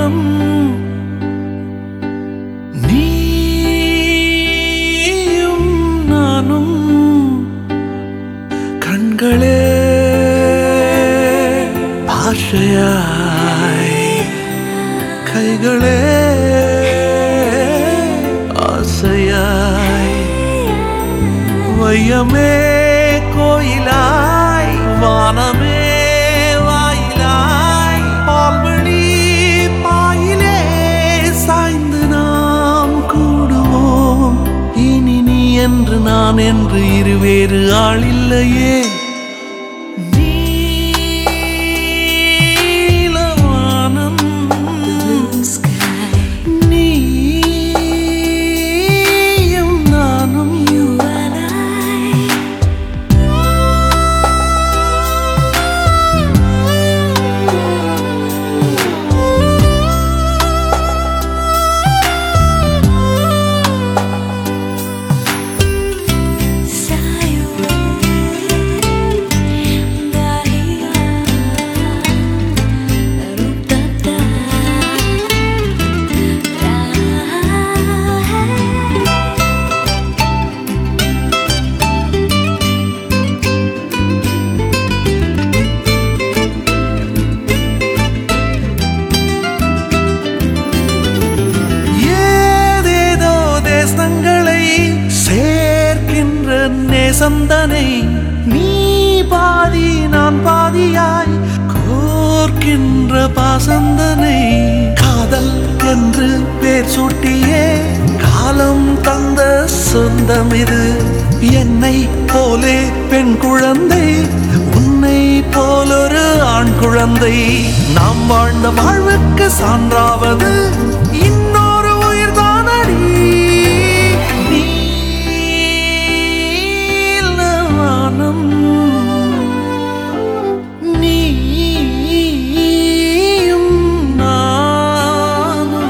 வானம் நீயும் நானும் கண்களே பாஷையாய் கைகளே ஆசையாய் வையமே கோயிலாய் வானமே வாயிலாய் பால்வழி பாயிலே சாய்ந்து நாம் கூடுவோம் இனி நீ என்று நான் என்று இருவேறு ஆளில்லையே நீலவானம் நீயும் நானும் ஏதேதோ தேசங்களை சேர்க்கின்ற நேசந்தனை நீ பாதி நான் பாதியாய் கோர்க்கின்ற பாசந்தனை காதல் என்று பேர் சூட்டியே காலம் தந்த சொந்தம் இது என்னை போலே பெண் குழந்தை உன்னை போலொரு ஆண் குழந்தை நாம் வாழ்ந்த வாழ்வுக்கு சான்றாவது இன்னொரு உயிர்தானடி நீலவானம் நீயும் நானும்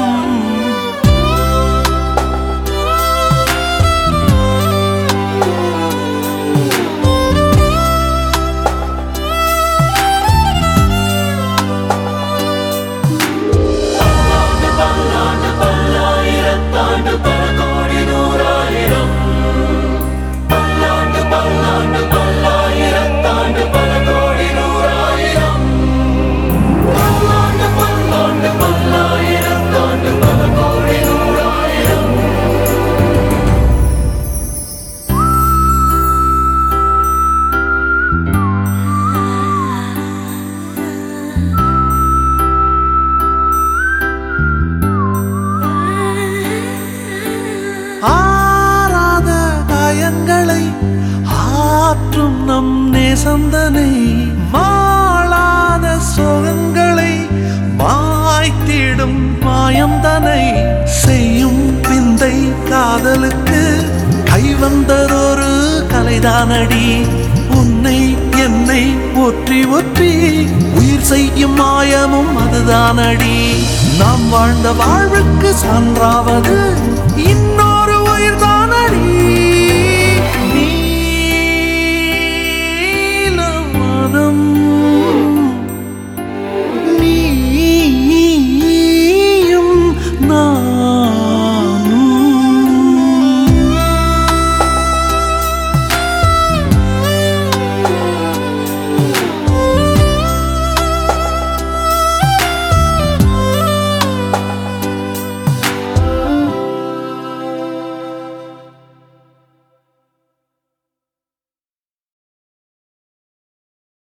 ஆறாத காயங்களை ஆற்றும் நம் நேசந்தனை மாளாத சோகங்களை மாய்த்திடும் மாயந்தனை செய்யும் பிந்தை காதலுக்கு கைவந்ததொரு கலைதானடி உன்னை என்னை ஒற்றி ஒற்றி உயிர் செய்யும் மாயமும் அதுதானடி நாம் வாழ்ந்த வாழ்வுக்கு சான்றாவது இன்னொரு உயிர் தானடி நீலவானம்